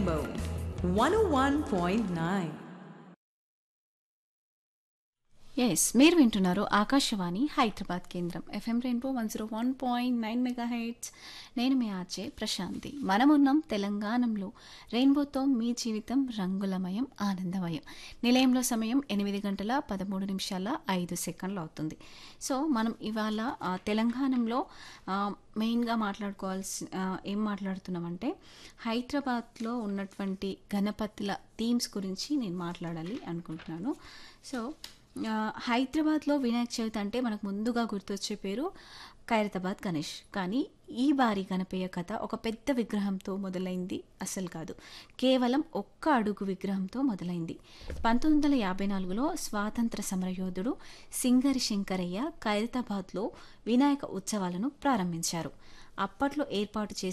Rainbow 101.9. Yes మీరు వింటున్నారు ఆకాశవాణి హైదరాబాద్ కేంద్రం FM rainbow one zero one point nine mega heights నేను మీ ఆర్జే ప్రశాంతి మనమున్నాం తెలంగాణలో రెయిన్బోతో మీ జీవితం రంగులమయం ఆనందమయం నిలయంలో సమయం ఎనిమిది గంటల పదమూడు నిమిషాల ఐదు సెకండ్లు అవుతుంది సో మనం ఇవాళ ఆ, తెలంగాణలో ఆ, మెయిన్గా మాట్లాడుకోవాల్సి ఆ, ఏం మాట్లాడుతున్నామంటే హైదరాబాద్లో ఉన్నటువంటి గణపతుల థీమ్స్ గురించి నేను మాట్లాడాలి అనుకుంటున్నాను సో ఆ, హైదరాబాద్లో వినాయక చవితి అంటే మనకు ముందుగా గుర్తొచ్చే పేరు ఖైరతాబాద్ గణేష్ కానీ ఈ బారి గణపయ్య కథ ఒక పెద్ద విగ్రహంతో మొదలైంది అసలు కాదు కేవలం ఒక్క అడుగు విగ్రహంతో మొదలైంది పంతొమ్మిది వందల యాభై నాలుగులో స్వాతంత్ర సమరయోధుడు సింగరి శంకరయ్య ఖైరతాబాద్లో వినాయక ఉత్సవాలను ప్రారంభించారు అప్పట్లో ఏర్పాటు చేసిన